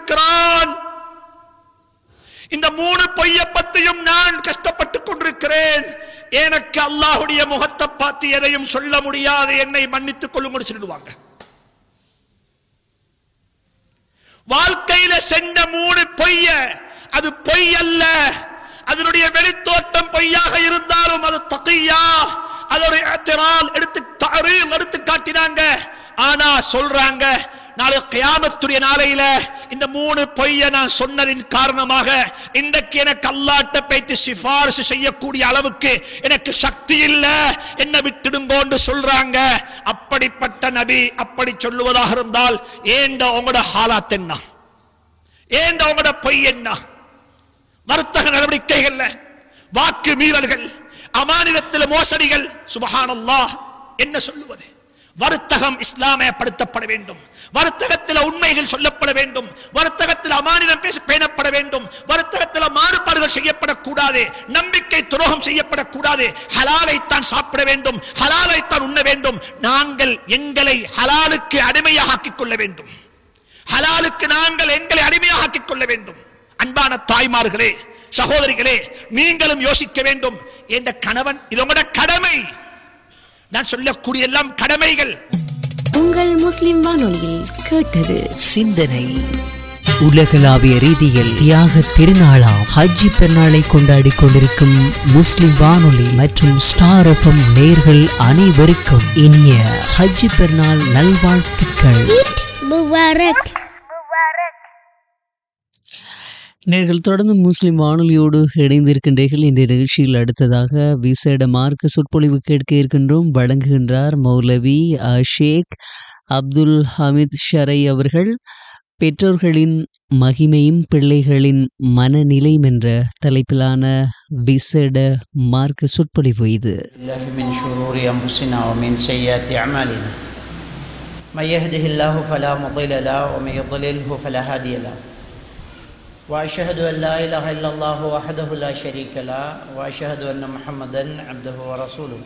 கொண்டிருக்கிறான் இந்த மூணு பொய்ய பத்தியும் நான் கஷ்டப்பட்டுக் கொண்டிருக்கிறேன் எனக்கு அல்லாஹுடைய முகத்தை பார்த்து எதையும் சொல்ல முடியாது என்னை மன்னித்துக் கொள்ளும் சொல்லிடுவாங்க வாழ்க்கையில சென்ற மூணு பொய்ய அது பொய் அல்ல அதனுடைய வெளித்தோட்டம் பொய்யாக இருந்தாலும் அது தகையா அதோட எத்திரால் எடுத்து தரீம் எடுத்து காட்டினாங்க ஆனா சொல்றாங்க நாளை கியாமத்துடைய நாளையில இந்த மூணு பொய்ய நான் சொன்னதின் காரணமாக இன்றைக்கு எனக்கு அல்லாட்ட பேச்சு சிபாரிசு செய்யக்கூடிய அளவுக்கு எனக்கு சக்தி இல்ல என்ன விட்டுடுங்கோன்னு சொல்றாங்க அப்படிப்பட்ட நபி அப்படி சொல்லுவதாக இருந்தால் ஏண்ட உங்களோட ஹாலாத் என்ன ஏண்ட உங்களோட பொய் என்ன வர்த்தக நடவடிக்கைகள்ல வாக்கு மீறல்கள் அமானிதத்தில் மோசடிகள் சுபஹானல்லாஹ் என்ன சொல்லுவது வர்த்தகம் இஸ்லாமயப்படுத்தப்பட வேண்டும் வர்த்தகத்தில் உண்மைகள் சொல்லப்பட வேண்டும் வர்த்தகத்தில் அமானிதம் பேச பேணப்பட வேண்டும் வர்த்தகத்தில் மாறுபாடுகள் செய்யப்படக்கூடாது நம்பிக்கை துரோகம் செய்யப்படக்கூடாது ஹலாலைத்தான் சாப்பிட வேண்டும் ஹலாலைத்தான் உண்ண வேண்டும் நாங்கள் எங்களை ஹலாலுக்கு அடிமையாக ஆக்கிக் கொள்ள வேண்டும் ஹலாலுக்கு நாங்கள் எங்களை அடிமையாக ஆக்கிக் கொள்ள வேண்டும் அன்பான தாய்மார்களே சகோதரிகளே நீங்களும் யோசிக்க வேண்டும் என்ற கணவன் இது உங்களோட கடமை நான் சொல்லக்கூடிய எல்லாம் கடமைகள் உங்கள் முஸ்லிம் வானொலியில் கேட்டது சிந்தனை உலகளாவிய ரீதியில் தியாக திருநாளாம் ஹஜ்ஜி பெருநாளை கொண்டாடி கொண்டிருக்கும் முஸ்லிம் வானொலி மற்றும் ஸ்டார் எஃப்எம் நேர்கள் அனைவருக்கும் இனிய ஹஜ்ஜி பெருநாள் நல்வாழ்த்துக்கள் Mubarak. நேர்கள் தொடர்ந்து முஸ்லிம் வானொலியோடு இணைந்திருக்கின்றீர்கள் இந்த நிகழ்ச்சியில் அடுத்ததாக விசேட மார்க்க சொற்பொழிவு கேட்க இருக்கின்றோம் வழங்குகின்றார் மௌலவி அஹ், ஷேக் அப்துல் ஹமீத் ஷரை அவர்கள் பெற்றோர்களின் மகிமையும் பிள்ளைகளின் மனநிலையும் என்ற தலைப்பிலான விசேட மார்க்க சொற்பொழிவு இது الله من شرور أنفسنا ومن سيئات أعمالنا من يهده الله فلا مضل له ومن يضلله فلا هادي له وأشهد أن لا إله إلا الله وحده لا شريك له وأشهد أن محمدا عبده ورسوله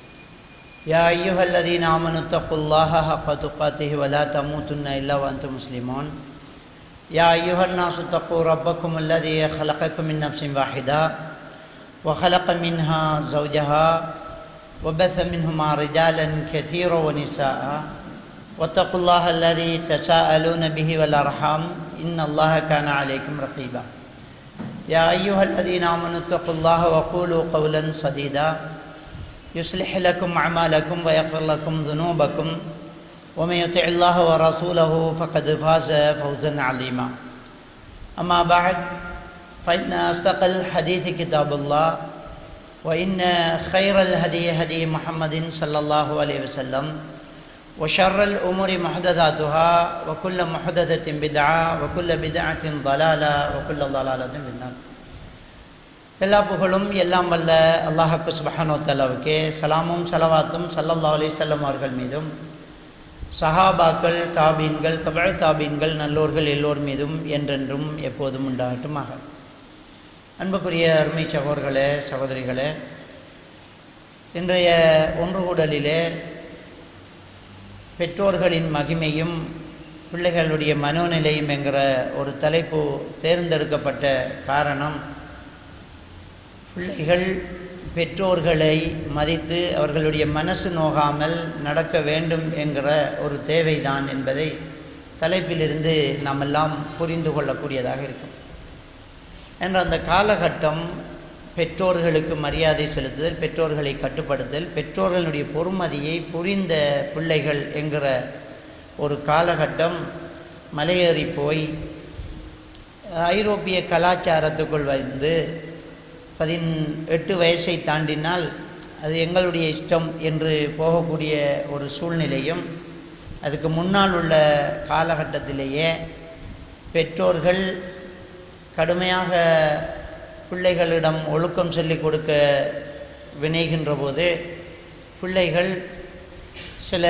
يا أيها الذين آمنوا اتقوا الله حق تقاته ولا تموتن إلا وأنتم مسلمون يا أيها الناس اتقوا ربكم الذي خلقكم من نفس واحدة وخلق منها زوجها وبث منهما رجالا كثيرا ونساء واتقوا الله الذي تساءلون به والأرحام إن الله كان عليكم رقيبا يا أيها الذين آمنوا اتقوا الله وقولوا قولا سديدا يصلح لكم أعمالكم ويغفر لكم ذنوبكم ومن يطع الله ورسوله فقد فاز فوزا عظيما أما بعد فإن أصدق الحديث كتاب الله وإن خير الهدي هدي محمد صلى الله عليه وسلم وشر الأمور محدثاتها وكل محدثة بدعة وكل بدعة ضلالة وكل ضلالة في النار எல்லா புகழும் எல்லாம் வல்ல அல்லாஹுக்கு சுபஹானோ தலாவுக்கே சலாமும் சலவாத்தும் சல்லல்லா அலிசல்லம் அவர்கள் மீதும் சஹாபாக்கள் தாபீன்கள் தபழ் தாபீன்கள் நல்லோர்கள் எல்லோர் மீதும் என்றென்றும் எப்போதும் உண்டாகட்டுமாக அன்புக்குரிய அருமை சகோதர்களே சகோதரிகளே இன்றைய ஒன்று கூடலிலே பெற்றோர்களின் மகிமையும் பிள்ளைகளுடைய மனோநிலையும் என்கிற ஒரு தலைப்பு தேர்ந்தெடுக்கப்பட்ட காரணம் பிள்ளைகள் பெற்றோர்களை மதித்து அவர்களுடைய மனசு நோகாமல் நடக்க வேண்டும் என்கிற ஒரு தேவைதான் என்பதை தலைப்பிலிருந்து நாம் எல்லாம் புரிந்து கொள்ளக்கூடியதாக இருக்கும் என்ற அந்த காலகட்டம் பெற்றோர்களுக்கு மரியாதை செலுத்துதல் பெற்றோர்களை கட்டுப்படுத்தல் பெற்றோர்களுடைய பொறுமதியை புரிந்த பிள்ளைகள் என்கிற ஒரு காலகட்டம் மலையேறி போய் ஐரோப்பிய கலாச்சாரத்துக்குள் வந்து பதின் எட்டு வயசை தாண்டினால் அது எங்களுடைய இஷ்டம் என்று போகக்கூடிய ஒரு சூழ்நிலையும் அதுக்கு முன்னால் உள்ள காலகட்டத்திலேயே பெற்றோர்கள் கடுமையாக பிள்ளைகளிடம் ஒழுக்கம் சொல்லிக் கொடுக்க வினைகின்ற போது பிள்ளைகள் சில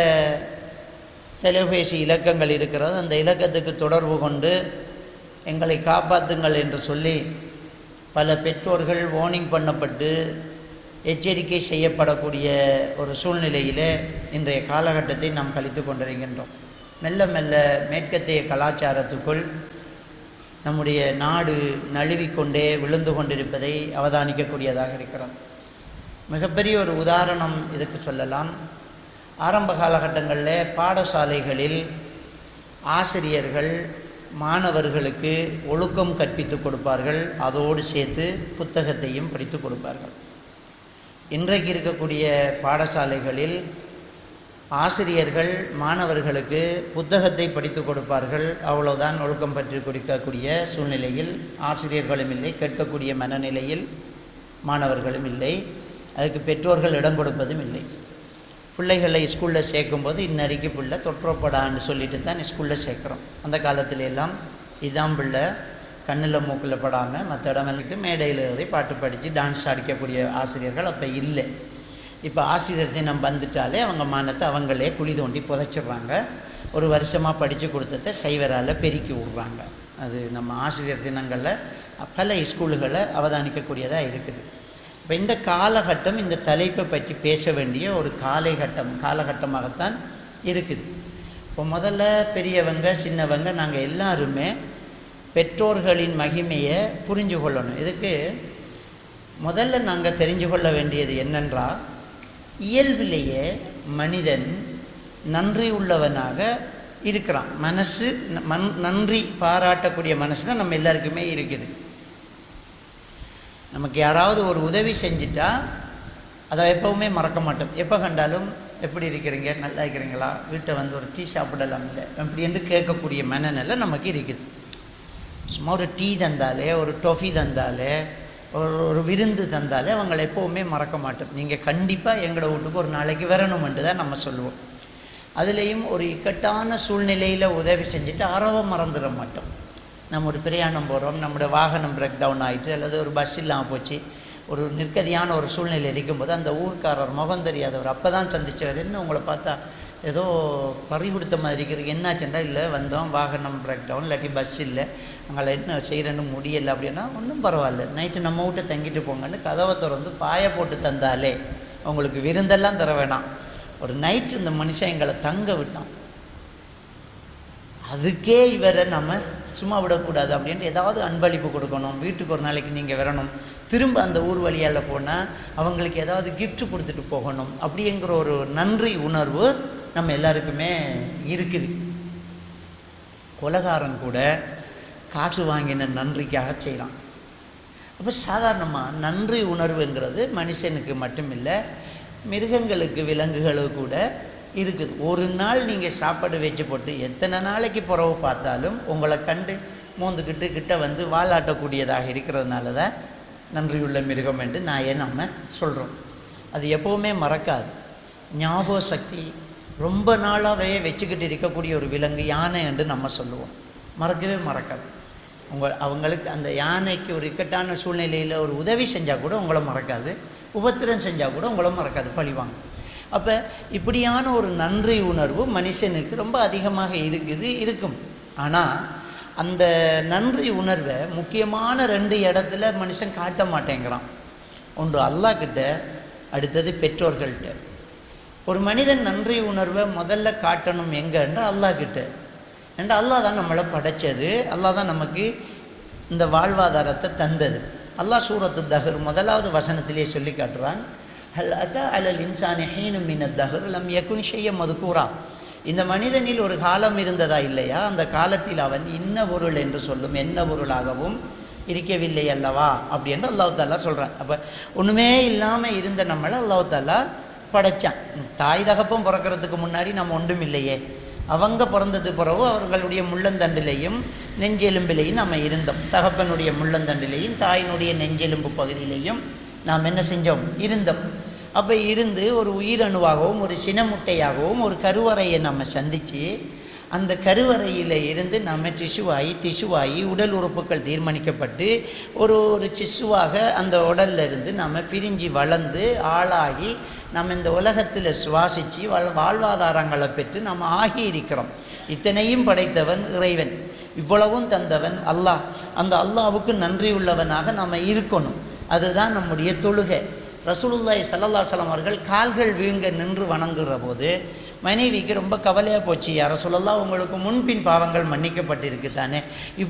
தொலைபேசி இலக்கங்கள் இருக்கிறது அந்த இலக்கத்துக்கு தொடர்பு கொண்டு எங்களை காப்பாற்றுங்கள் என்று சொல்லி பல பெற்றோர்கள் வார்னிங் பண்ணப்பட்டு எச்சரிக்கை செய்யப்படக்கூடிய ஒரு சூழ்நிலையிலே இன்றைய காலகட்டத்தை நாம் கழித்து கொண்டிருக்கின்றோம் மெல்ல மெல்ல மேற்கத்திய கலாச்சாரத்துக்குள் நம்முடைய நாடு நழுவிக்கொண்டே விழுந்து கொண்டிருப்பதை அவதானிக்கக்கூடியதாக இருக்கிறோம் மிகப்பெரிய ஒரு உதாரணம் இதுக்கு சொல்லலாம் ஆரம்ப காலகட்டங்களில் பாடசாலைகளில் ஆசிரியர்கள் மாணவர்களுக்கு ஒழுக்கம் கற்பித்து கொடுப்பார்கள் அதோடு சேர்த்து புத்தகத்தையும் படித்து கொடுப்பார்கள் இன்றைக்கு இருக்கக்கூடிய பாடசாலைகளில் ஆசிரியர்கள் மாணவர்களுக்கு புத்தகத்தை படித்து கொடுப்பார்கள் அவ்வளவுதான் ஒழுக்கம் பற்றி கொடுக்கக்கூடிய சூழ்நிலையில் ஆசிரியர்களும் இல்லை கேட்கக்கூடிய மனநிலையில் மாணவர்களும் இல்லை அதுக்கு பெற்றோர்கள் இடம் கொடுப்பதும் இல்லை பிள்ளைகளை ஸ்கூலில் சேர்க்கும்போது இன்னறிக்கு பிள்ளை தொற்றப்படான்னு சொல்லிட்டு தான் ஸ்கூலில் சேர்க்குறோம் அந்த காலத்துல எல்லாம் இதான் பிள்ளை கண்ணில் மூக்கில் படாமல் மற்ற இடங்களுக்கு மேடையில் ஏறி பாட்டு படித்து டான்ஸ் அடிக்கக்கூடிய ஆசிரியர்கள் அப்போ இல்லை இப்போ ஆசிரியர் தினம் வந்துட்டாலே அவங்க மானத்தை அவங்களே குழி தோண்டி புதைச்சிடுறாங்க ஒரு வருஷமாக படித்து கொடுத்ததை சைவரால் பெருக்கி விட்றாங்க அது நம்ம ஆசிரியர் தினங்களில் பல ஸ்கூல்களை அவதானிக்கக்கூடியதாக இருக்குது இப்போ இந்த காலகட்டம் இந்த தலைப்பை பற்றி பேச வேண்டிய ஒரு காலைகட்டம் காலகட்டமாகத்தான் இருக்குது இப்போ முதல்ல பெரியவங்க சின்னவங்க நாங்கள் எல்லாருமே பெற்றோர்களின் மகிமையை புரிஞ்சு கொள்ளணும் இதுக்கு முதல்ல நாங்கள் தெரிஞ்சு கொள்ள வேண்டியது என்னென்றால் இயல்பிலேயே மனிதன் நன்றி உள்ளவனாக இருக்கிறான் மனசு ந- மன் நன்றி பாராட்டக்கூடிய மனசு தான் நம்ம எல்லாருக்குமே இருக்குது நமக்கு யாராவது ஒரு உதவி செஞ்சிட்டா அதை எப்பவுமே மறக்க மாட்டோம் எப்போ கண்டாலும் எப்படி இருக்கிறீங்க நல்லா இருக்கிறீங்களா வீட்டை வந்து ஒரு டீ சாப்பிடலாம் இல்லை அப்படி என்று கேட்கக்கூடிய மனநிலை நமக்கு இருக்குது சும்மா ஒரு டீ தந்தாலே ஒரு டொஃபி தந்தாலே ஒரு ஒரு விருந்து தந்தாலே அவங்களை எப்போவுமே மறக்க மாட்டோம் நீங்கள் கண்டிப்பாக எங்களோட வீட்டுக்கு ஒரு நாளைக்கு வரணுமென்று தான் நம்ம சொல்லுவோம் அதுலேயும் ஒரு இக்கட்டான சூழ்நிலையில் உதவி செஞ்சுட்டு அறவை மறந்துட மாட்டோம் நம்ம ஒரு பிரயாணம் போகிறோம் நம்மளோட வாகனம் பிரேக் டவுன் ஆகிட்டு அல்லது ஒரு பஸ் இல்லாமல் போச்சு ஒரு நிற்கதியான ஒரு சூழ்நிலை இருக்கும்போது அந்த ஊர்க்காரர் முகம் தெரியாதவர் அப்போ தான் சந்திச்சவர் என்ன உங்களை பார்த்தா ஏதோ பறி கொடுத்த மாதிரி இருக்கிறது என்னாச்சுண்டா இல்லை வந்தோம் வாகனம் பிரேக் டவுன் இல்லாட்டி பஸ் இல்லை அங்கே என்ன செய்கிறேன்னு முடியலை அப்படின்னா ஒன்றும் பரவாயில்ல நைட்டு நம்ம வீட்டை தங்கிட்டு போங்கன்னு கதவை திறந்து பாய போட்டு தந்தாலே உங்களுக்கு விருந்தெல்லாம் தர வேணாம் ஒரு நைட்டு இந்த மனுஷன் எங்களை தங்க விட்டான் அதுக்கே இவரை நம்ம சும்மா விடக்கூடாது அப்படின்ட்டு ஏதாவது அன்பளிப்பு கொடுக்கணும் வீட்டுக்கு ஒரு நாளைக்கு நீங்கள் வரணும் திரும்ப அந்த ஊர் வழியால் போனால் அவங்களுக்கு ஏதாவது gift கொடுத்துட்டு போகணும் அப்படிங்கிற ஒரு நன்றி உணர்வு நம்ம எல்லாருக்குமே இருக்குது கொலகாரன் கூட காசு வாங்கின நன்றிக்காக செய்யலாம் அப்போ சாதாரணமாக நன்றி உணர்வுங்கிறது மனுஷனுக்கு மட்டும் இல்லை மிருகங்களுக்கு விலங்குகளுக்கு கூட இருக்குது ஒரு நாள் நீங்கள் சாப்பாடு வச்சு போட்டு எத்தனை நாளைக்கு புறவு பார்த்தாலும் உங்களை கண்டு மோந்துக்கிட்டு கிட்ட வந்து வாலாட்டக்கூடியதாக இருக்கிறதுனால தான் நன்றியுள்ள மிருகம் என்று நாயை நம்ம சொல்கிறோம் அது எப்போவுமே மறக்காது ஞாபக சக்தி ரொம்ப நாளாகவே வச்சுக்கிட்டு இருக்கக்கூடிய ஒரு விலங்கு யானை என்று நம்ம சொல்லுவோம் மறக்கவே மறக்காது உங்க அவங்களுக்கு அந்த யானைக்கு ஒரு இக்கட்டான சூழ்நிலையில் ஒரு உதவி செஞ்சால் கூட உங்களை மறக்காது உபத்திரம் செஞ்சால் கூட உங்களை மறக்காது பழிவாங்க அப்போ இப்படியான ஒரு நன்றி உணர்வு மனுஷனுக்கு ரொம்ப அதிகமாக இருக்குது இருக்கும் ஆனால் அந்த நன்றி உணர்வை முக்கியமான ரெண்டு இடத்துல மனுஷன் காட்ட மாட்டேங்கிறான் ஒன்று அல்லாஹ் கிட்ட அடுத்தது பெற்றோர்கள்ட்ட ஒரு மனிதன் நன்றி உணர்வை முதல்ல காட்டணும் எங்கன்ற அல்லாஹ் கிட்ட ஏன்டா அல்லாஹ் தான் நம்மளை படைச்சது அல்லாஹ் தான் நமக்கு இந்த வாழ்வாதாரத்தை தந்தது அல்லாஹ் சூரத்து தஹர் முதலாவது வசனத்திலே சொல்லி காட்டுறான் ஹல் அதா அலல் இன்சானி ஹீனு மின தஹர் லம் யகுன் ஷைய மதுக்கூரா இந்த மனிதனில் ஒரு காலம் இருந்ததா இல்லையா அந்த காலத்தில் அவன் இன்ன பொருள் என்று சொல்லும் என்ன பொருளாகவும் இருக்கவில்லை அல்லவா அப்படி என்று அல்லாஹ் தாலா சொல்கிறான் அப்போ ஒன்றுமே இல்லாமல் இருந்த நம்மளை அல்லாஹ் தாலா படைச்சான் தாய் தகப்பம் பிறக்கிறதுக்கு முன்னாடி நம்ம ஒன்றும் இல்லையே அவங்க பிறந்தது பிறகு அவர்களுடைய முள்ளந்தண்டிலையும் நெஞ்செலும்பிலையும் நம்ம இருந்தோம் தகப்பனுடைய முள்ளந்தண்டிலையும் தாயினுடைய நெஞ்செலும்பு பகுதியிலையும் நாம் என்ன செஞ்சோம் இருந்தோம் அப்போ இருந்து ஒரு உயிரணுவாகவும் ஒரு சினமுட்டையாகவும் ஒரு கருவறையை நம்ம சந்தித்து அந்த கருவறையில் இருந்து நம்ம திசுவாகி திசுவாகி உடல் உறுப்புகள் தீர்மானிக்கப்பட்டு ஒரு ஒரு சிசுவாக அந்த உடல்ல இருந்து நம்ம பிரிஞ்சு வளர்ந்து ஆளாகி நம்ம இந்த உலகத்தில் சுவாசித்து வாழ் வாழ்வாதாரங்களை பெற்று நம்ம ஆகி இருக்கிறோம் இத்தனையும் படைத்தவன் இறைவன் இவ்வளவும் தந்தவன் அல்லாஹ் அந்த அல்லாஹ்வுக்கு நன்றி உள்ளவனாக நம்ம இருக்கணும் அதுதான் நம்முடைய தொழுகை ரசூலுல்லாஹி ஸல்லல்லாஹு அலைஹி வஸல்லம் அவர்கள் கால்கள் வீங்க நின்று வணங்குற போது மனைவிக்கு ரொம்ப கவலையாக போச்சு யார சொல்லலாம் உங்களுக்கு முன்பின் பாவங்கள் மன்னிக்கப்பட்டிருக்கு தானே